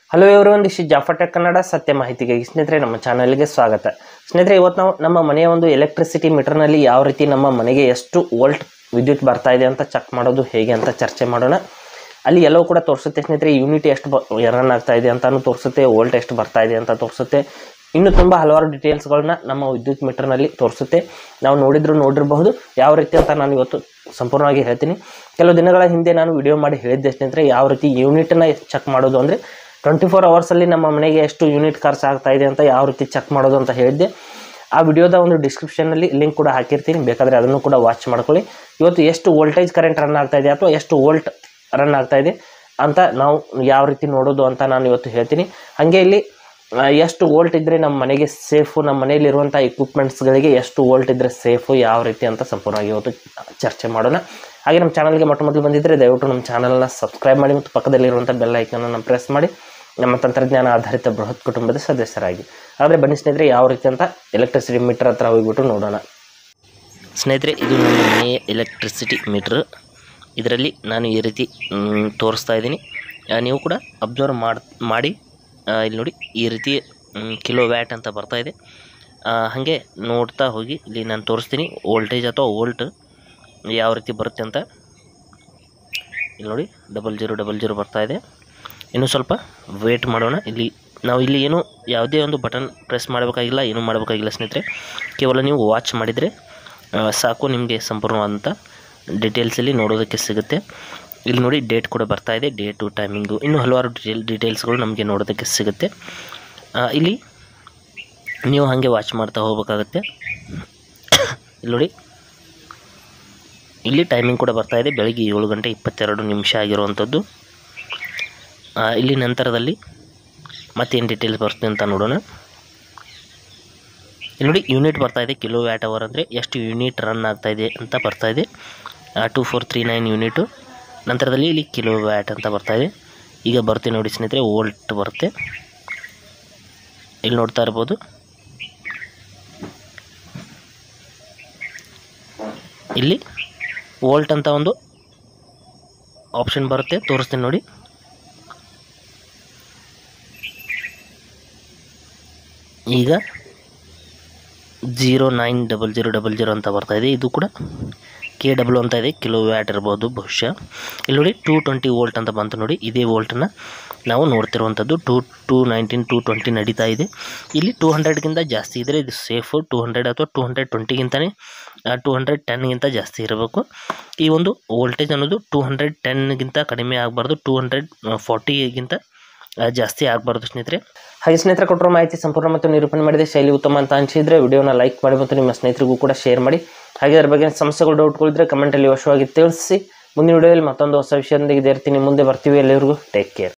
hello ಇವರು ಒಂದಿಷ್ಟು ಜಾಫಟೆಕ್ ಕನ್ನಡ ಸತ್ಯ ಮಾಹಿತಿಗಾಗಿ ಸ್ನೇಹಿತರೆ ನಮ್ಮ ಚಾನಲ್ಗೆ ಸ್ವಾಗತ ಸ್ನೇಹಿತರೆ ಇವತ್ತು ನಾವು ನಮ್ಮ ಮನೆಯ ಒಂದು ಎಲೆಕ್ಟ್ರಿಸಿಟಿ ಮೀಟರ್ನಲ್ಲಿ ಯಾವ ರೀತಿ ನಮ್ಮ ಮನೆಗೆ ಎಷ್ಟು ವೋಲ್ಟ್ ವಿದ್ಯುತ್ ಬರ್ತಾ ಇದೆ ಅಂತ ಚೆಕ್ ಮಾಡೋದು ಹೇಗೆ ಅಂತ ಚರ್ಚೆ ಮಾಡೋಣ ಅಲ್ಲಿ ಎಲ್ಲವೂ ಕೂಡ ತೋರಿಸುತ್ತೆ ಸ್ನೇಹಿತರೆ ಯೂನಿಟ್ ಎಷ್ಟು ಬ ರನ್ ಆಗ್ತಾ ಇದೆ ಅಂತಾನು ತೋರಿಸುತ್ತೆ ವೋಲ್ಟ್ ಎಷ್ಟು ಬರ್ತಾ ಇದೆ ಅಂತ ತೋರಿಸುತ್ತೆ ಇನ್ನು ತುಂಬ ಹಲವಾರು ಡೀಟೇಲ್ಸ್ಗಳನ್ನ ನಮ್ಮ ವಿದ್ಯುತ್ ಮೀಟರ್ನಲ್ಲಿ ತೋರಿಸುತ್ತೆ ನಾವು ನೋಡಿದ್ರು ನೋಡಿರಬಹುದು ಯಾವ ರೀತಿ ಅಂತ ನಾನು ಇವತ್ತು ಸಂಪೂರ್ಣವಾಗಿ ಹೇಳ್ತೀನಿ ಕೆಲವು ದಿನಗಳ ಹಿಂದೆ ನಾನು ವಿಡಿಯೋ ಮಾಡಿ ಹೇಳಿದ್ದೆ ಸ್ನೇಹಿತರೆ ಯಾವ ರೀತಿ ಯೂನಿಟನ್ನ ಚೆಕ್ ಮಾಡೋದು ಅಂದರೆ ಟ್ವೆಂಟಿ ಫೋರ್ ಅವರ್ಸಲ್ಲಿ ನಮ್ಮ ಮನೆಗೆ ಎಷ್ಟು ಯೂನಿಟ್ ಖರ್ಚು ಆಗ್ತಾ ಇದೆ ಅಂತ ಯಾವ ರೀತಿ ಚೆಕ್ ಮಾಡೋದು ಅಂತ ಹೇಳಿದ್ದೆ ಆ ವಿಡಿಯೋದ ಒಂದು ಡಿಸ್ಕ್ರಿಪ್ಷನಲ್ಲಿ ಲಿಂಕ್ ಕೂಡ ಹಾಕಿರ್ತೀನಿ ಬೇಕಾದರೆ ಅದನ್ನು ಕೂಡ ವಾಚ್ ಮಾಡ್ಕೊಳ್ಳಿ ಇವತ್ತು ಎಷ್ಟು ವೋಲ್ಟೇಜ್ ಕರೆಂಟ್ ರನ್ ಆಗ್ತಾ ಇದೆ ಅಥವಾ ಎಷ್ಟು ವೋಲ್ಟ್ ರನ್ ಆಗ್ತಾ ಇದೆ ಅಂತ ನಾವು ಯಾವ ರೀತಿ ನೋಡೋದು ಅಂತ ನಾನು ಇವತ್ತು ಹೇಳ್ತೀನಿ ಹಾಗೆ ಇಲ್ಲಿ ಆ, ಎಷ್ಟು ವೋಲ್ಟ್ ಇದ್ದರೆ ನಮ್ಮ ಮನೆಗೆ ಸೇಫು ನಮ್ಮ ಮನೆಯಲ್ಲಿರುವಂಥ ಎಕ್ವಿಪ್ಮೆಂಟ್ಸ್ಗಳಿಗೆ ಎಷ್ಟು ವೋಲ್ಟ್ ಇದ್ದರೆ ಸೇಫು ಯಾವ ರೀತಿ ಅಂತ ಸಂಪೂರ್ಣವಾಗಿ ಇವತ್ತು ಚರ್ಚೆ ಮಾಡೋಣ ಹಾಗೆ ನಮ್ಮ ಚಾನಲ್ಗೆ ಮೊಟ್ಟ ಮೊದಲು ಬಂದಿದ್ದರೆ ದಯವಿಟ್ಟು ನಮ್ಮ ಚಾನಲ್ನ ಸಬ್ಸ್ಕ್ರೈಬ್ ಮಾಡಿ ಮತ್ತು ಪಕ್ಕದಲ್ಲಿರುವಂಥ ಬೆಲ್ ಐಕನನ್ನು ಪ್ರೆಸ್ ಮಾಡಿ ನಮ್ಮ ತಂತ್ರಜ್ಞಾನ ಆಧಾರಿತ ಬೃಹತ್ ಕುಟುಂಬದ ಸದಸ್ಯರಾಗಿ ಆದರೆ ಬನ್ನಿ ಸ್ನೇಹಿತರೆ ಯಾವ ರೀತಿ ಅಂತ ಎಲೆಕ್ಟ್ರಿಸಿಟಿ ಮೀಟರ್ ಹತ್ರ ಹೋಗ್ಬಿಟ್ಟು ನೋಡೋಣ ಸ್ನೇಹಿತರೆ ಇದು ನನ್ನ ಮನೆಯ ಎಲೆಕ್ಟ್ರಿಸಿಟಿ ಮೀಟ್ರ್ ಇದರಲ್ಲಿ ನಾನು ಈ ರೀತಿ ಮ್, ತೋರಿಸ್ತಾ ಇದ್ದೀನಿ ಆ, ನೀವು ಕೂಡ ಅಬ್ಸರ್ವ್ ಮಾಡಿ ಮಾಡಿ ಆ, ಇಲ್ಲಿ ನೋಡಿ ಈ ರೀತಿ ಕಿಲೋ ವ್ಯಾಟ್ ಅಂತ ಬರ್ತಾ ಇದೆ ಆ, ಹಾಗೆ ನೋಡ್ತಾ ಹೋಗಿ ಇಲ್ಲಿ ನಾನು ತೋರಿಸ್ತೀನಿ ವೋಲ್ಟೇಜ್ ಅಥವಾ ವೋಲ್ಟ್ ಯಾವ ರೀತಿ ಬರುತ್ತೆ ಅಂತ ಇಲ್ಲಿ ನೋಡಿ ಡಬಲ್ ಜೀರೋ ಡಬಲ್ ಜೀರೋ ಬರ್ತಾ ಇದೆ ಇನ್ನು ಸ್ವಲ್ಪ ವೇಟ್ ಮಾಡೋಣ ಇಲ್ಲಿ ನಾವು ಇಲ್ಲಿ ಏನು ಯಾವುದೇ ಒಂದು ಬಟನ್ ಪ್ರೆಸ್ ಮಾಡಬೇಕಾಗಿಲ್ಲ ಏನೂ ಮಾಡಬೇಕಾಗಿಲ್ಲ ಸ್ನೇಹಿತರೆ ಕೇವಲ ನೀವು ವಾಚ್ ಮಾಡಿದರೆ ಆ, ಸಾಕು ನಿಮಗೆ ಸಂಪೂರ್ಣವಾದಂಥ ಡೀಟೇಲ್ಸಲ್ಲಿ ನೋಡೋದಕ್ಕೆ ಸಿಗುತ್ತೆ ಇಲ್ಲಿ ನೋಡಿ ಡೇಟ್ ಕೂಡ ಬರ್ತಾ ಇದೆ ಡೇಟು ಟೈಮಿಂಗು ಇನ್ನೂ ಹಲವಾರು ಡೀಟೇಲ್ ಡೀಟೇಲ್ಸ್ಗಳು ನಮಗೆ ನೋಡೋದಕ್ಕೆ ಸಿಗುತ್ತೆ ಆ, ಇಲ್ಲಿ ನೀವು ಹಾಗೆ ವಾಚ್ ಮಾಡ್ತಾ ಹೋಗಬೇಕಾಗತ್ತೆ ಇಲ್ಲಿ ನೋಡಿ ಇಲ್ಲಿ ಟೈಮಿಂಗ್ ಕೂಡ ಬರ್ತಾ ಇದೆ ಬೆಳಗ್ಗೆ ಏಳು ಗಂಟೆ ಇಪ್ಪತ್ತೆರಡು ನಿಮಿಷ ಆಗಿರುವಂಥದ್ದು ಆ, ಇಲ್ಲಿ ನಂತರದಲ್ಲಿ ಮತ್ತೇನು ಡೀಟೇಲ್ಸ್ ಬರುತ್ತೆ ಅಂತ ನೋಡೋಣ ಇಲ್ಲಿ ನೋಡಿ ಯೂನಿಟ್ ಬರ್ತಾ ಇದೆ ಕಿಲೋ ವ್ಯಾಟ್ ಅವರ್ ಅಂದರೆ ಎಷ್ಟು ಯೂನಿಟ್ ರನ್ ಆಗ್ತಾ ಇದೆ ಅಂತ ಬರ್ತಾ ಇದೆ two four three nine unit ನಂತರದಲ್ಲಿ ಇಲ್ಲಿ ಕಿಲೋ ವ್ಯಾಟ್ ಅಂತ ಬರ್ತಾ ಇದೆ ಈಗ ಬರ್ತೀವಿ ನೋಡಿ ಸ್ನೇಹಿತರೆ ವೋಲ್ಟ್ ಬರುತ್ತೆ ಇಲ್ಲಿ ನೋಡ್ತಾ ಇರ್ಬೋದು ಇಲ್ಲಿ ವೋಲ್ಟ್ ಅಂತ ಒಂದು ಆಪ್ಷನ್ ಬರುತ್ತೆ ತೋರಿಸ್ತೀನಿ ನೋಡಿ ಈಗ zero nine double zero double zero ಅಂತ ಬರ್ತಾ ಇದೆ ಇದು ಕೂಡ ಕೆ ಡಬ್ಲ್ಯೂ ಅಂತ ಇದೆ ಕಿಲೋ ವ್ಯಾಟ್ ಇರ್ಬೋದು ಬಹುಶಃ ಇಲ್ಲಿ ನೋಡಿ ಟೂ ಟ್ವೆಂಟಿ ವೋಲ್ಟ್ ಅಂತ ಬಂತು ನೋಡಿ ಇದೇ ವೋಲ್ಟನ್ನು ನಾವು ನೋಡ್ತಿರುವಂಥದ್ದು two two nineteen two twenty ನಡೀತಾ ಇದೆ ಇಲ್ಲಿ ಟೂ ಹಂಡ್ರೆಡ್ಗಿಂತ ಜಾಸ್ತಿ ಇದ್ದರೆ ಇದು ಸೇಫು ಟೂ ಹಂಡ್ರೆಡ್ ಅಥವಾ ಟೂ ಹಂಡ್ರೆಡ್ ಟ್ವೆಂಟಿಗಿಂತಲೇ ಟೂ ಹಂಡ್ರೆಡ್ ಟೆನ್ಗಿಂತ ಜಾಸ್ತಿ ಇರಬೇಕು ಈ ಒಂದು ವೋಲ್ಟೇಜ್ ಅನ್ನೋದು ಟೂ ಹಂಡ್ರೆಡ್ ಟೆನ್ಗಿಂತ ಕಡಿಮೆ ಆಗಬಾರ್ದು ಟೂ ಹಂಡ್ರೆಡ್ ಫಾರ್ಟಿಗಿಂತ ಆ, ಜಾಸ್ತಿ ಆಗಬಾರ್ದು ಸ್ನೇಹಿತರೆ ಹಾಗೆ ಸ್ನೇಹಿತರೆ ಕೊಟ್ಟರು ಮಾಹಿತಿ ಸಂಪೂರ್ಣ ಮತ್ತು ನಿರೂಪಣೆ ಮಾಡಿದೆ ಶೈಲಿ ಉತ್ತಮ ಅಂತ ಅನಿಸಿದರೆ ವಿಡಿಯೋನ ಲೈಕ್ ಮಾಡಿ ಮತ್ತು ನಿಮ್ಮ ಸ್ನೇಹಿತರಿಗೂ ಕೂಡ ಶೇರ್ ಮಾಡಿ ಹಾಗೆ ಅದರ ಬಗ್ಗೆ ಸಮಸ್ಯೆಗಳು ಡೌಟ್ಗಳಿದ್ರೆ ಕಮೆಂಟಲ್ಲಿ ಅವಶ್ಯವಾಗಿ ತಿಳಿಸಿ ಮುಂದಿನ ವಿಡಿಯೋದಲ್ಲಿ ಮತ್ತೊಂದು ಹೊಸ ವಿಷಯದೊಂದಿಗೆ ಇದೇ ರೀತಿ ನಿಮ್ಮ ಮುಂದೆ ಬರ್ತೀವಿ ಎಲ್ಲರಿಗೂ ಟೇಕ್ ಕೇರ್